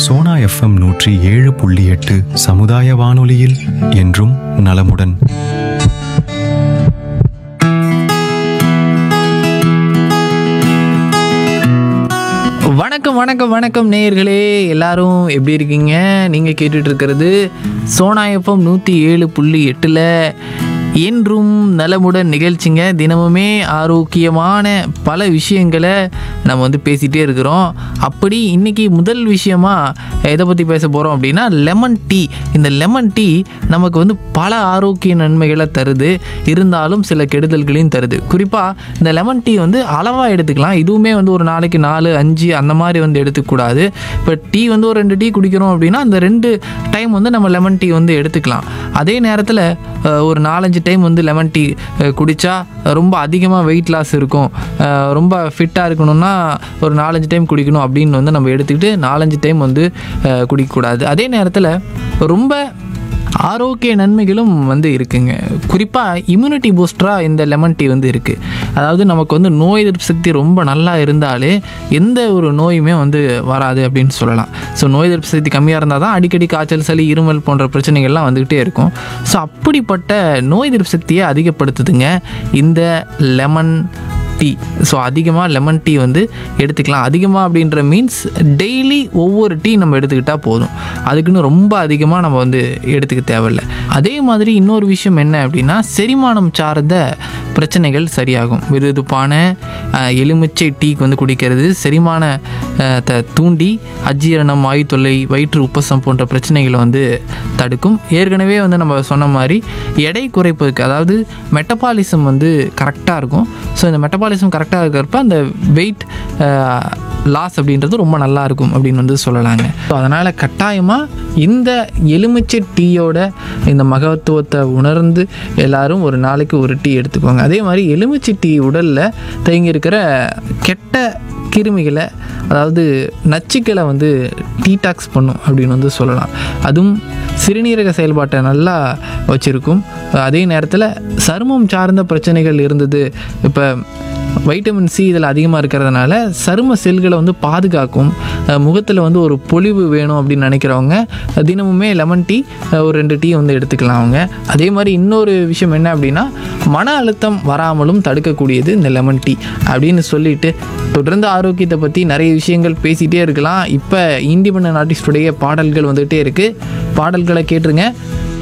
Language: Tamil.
சோனா எஃப்எம் நூற்றி ஏழு புள்ளி எட்டு சமுதாய வானொலியில் என்றும் நலமுடன் வணக்கம் வணக்கம் வணக்கம் நேயர்களே எல்லாரும் எப்படி இருக்கீங்க நீங்கள் கேட்டுட்டு இருக்கிறது சோனா எஃப்எம் நூற்றி ஏழு புள்ளி எட்டில் என்றும் நலமுடன் நிகழ்ச்சிங்க தினமுமே ஆரோக்கியமான பல விஷயங்களை நம்ம வந்து பேசிகிட்டே இருக்கிறோம் அப்படி இன்னைக்கு முதல் விஷயமா எதை பற்றி பேச போகிறோம் அப்படின்னா லெமன் டீ இந்த லெமன் டீ நமக்கு வந்து பல ஆரோக்கிய நன்மைகளை தருது இருந்தாலும் சில கெடுதல்களையும் தருது குறிப்பாக இந்த லெமன் டீ வந்து அளவாக எடுத்துக்கலாம் இதுவுமே வந்து ஒரு நாளைக்கு நாலு அஞ்சு அந்த மாதிரி வந்து எடுத்துக்கூடாது இப்போ டீ வந்து ஒரு ரெண்டு டீ குடிக்கிறோம் அப்படின்னா அந்த ரெண்டு டைம் வந்து நம்ம லெமன் டீ வந்து எடுத்துக்கலாம் அதே நேரத்தில் ஒரு நாலஞ்சு டைம் வந்து லெமன் டீ குடித்தா ரொம்ப அதிகமாக வெயிட் லாஸ் இருக்கும் அஹ், ரொம்ப ஃபிட்டாக இருக்கணும்னா ஒரு நாலஞ்சு டைம் குடிக்கணும் அப்படின்னு வந்து நம்ம எடுத்துக்கிட்டு நாலஞ்சு டைம் வந்து அஹ், குடிக்கக்கூடாது அதே நேரத்தில் ரொம்ப ஆரோக்கிய நன்மைகளும் வந்து இருக்குங்க குறிப்பாக இம்யூனிட்டி பூஸ்டராக இந்த லெமன் டீ வந்து இருக்குது அதாவது நமக்கு வந்து நோய் எதிர்ப்பு சக்தி ரொம்ப நல்லா இருந்தாலே எந்த ஒரு நோயுமே வந்து வராது அப்படின்னு சொல்லலாம் ஸோ நோய் எதிர்ப்பு சக்தி கம்மியாக இருந்தால் தான் அடிக்கடி காய்ச்சல் சளி இருமல் போன்ற பிரச்சனைகள்லாம் வந்துக்கிட்டே இருக்கும் ஸோ அப்படிப்பட்ட நோய் எதிர்ப்பு சக்தியை அதிகப்படுத்துதுங்க இந்த லெமன் டீ ஸோ அதிகமாக லெமன் டீ வந்து எடுத்துக்கலாம் அதிகமாக அப்படின்ற மீன்ஸ் டெய்லி ஒவ்வொரு டீ நம்ம எடுத்துக்கிட்டால் போதும் அதுக்குன்னு ரொம்ப அதிகமாக நம்ம வந்து எடுத்துக்க தேவையில்ல அதே மாதிரி இன்னொரு விஷயம் என்ன அப்படின்னா செரிமானம் சார்ந்த பிரச்சனைகள் சரியாகும் விறுவிறுப்பான அஹ், எலுமிச்சை டீக்கு வந்து குடிக்கிறது செரிமான அஹ், த தூண்டி அஜீரணம் வாயு தொல்லை வயிற்று உப்பசம் போன்ற பிரச்சனைகளை வந்து தடுக்கும் ஏற்கனவே வந்து நம்ம சொன்ன மாதிரி எடை குறைப்பதுக்கு அதாவது மெட்டபாலிசம் வந்து கரெக்டாக இருக்கும் ஸோ இந்த மெட்டபாலிசம் கரெக்டாக இருக்கிறப்ப அந்த வெயிட் லாஸ் அப்படின்றது ரொம்ப நல்லா இருக்கும் அப்படின்னு வந்து சொல்லலாங்க ஸோ அதனால் கட்டாயமாக இந்த எலுமிச்சை டீயோட இந்த மகத்துவத்தை உணர்ந்து எல்லாரும் ஒரு நாளைக்கு ஒரு டீ எடுத்துக்கோங்க அதே மாதிரி எலுமிச்சை டீ உடலில் தேங்கி இருக்கிற கெட்ட கிருமிகளை அதாவது நச்சுக்களை வந்து டீடாக்ஸ் பண்ணும் அப்படின்னு வந்து சொல்லலாம் அதுவும் சிறுநீரக செயல்பாட்டை நல்லா வச்சுருக்கும் அதே நேரத்தில் சருமம் சார்ந்த பிரச்சனைகள் இருந்தது இப்போ வைட்டமின் சி இதில் அதிகமாக இருக்கிறதுனால சரும செல்களை வந்து பாதுகாக்கும் முகத்தில் வந்து ஒரு பொலிவு வேணும் அப்படின்னு நினைக்கிறவங்க தினமுமே லெமன் டீ ஒரு ரெண்டு டீ வந்து எடுத்துக்கலாம் அவங்க அதே மாதிரி இன்னொரு விஷயம் என்ன அப்படின்னா மன அழுத்தம் வராமலும் தடுக்கக்கூடியது இந்த லெமன் டீ அப்படின்னு சொல்லிட்டு தொடர்ந்து ஆரோக்கியத்தை பற்றி நிறைய விஷயங்கள் பேசிகிட்டே இருக்கலாம் இப்போ இண்டிபெண்ட் ஆர்டிஸ்டுடைய பாடல்கள் வந்துகிட்டே இருக்குது பாடல்களை கேட்டுருங்க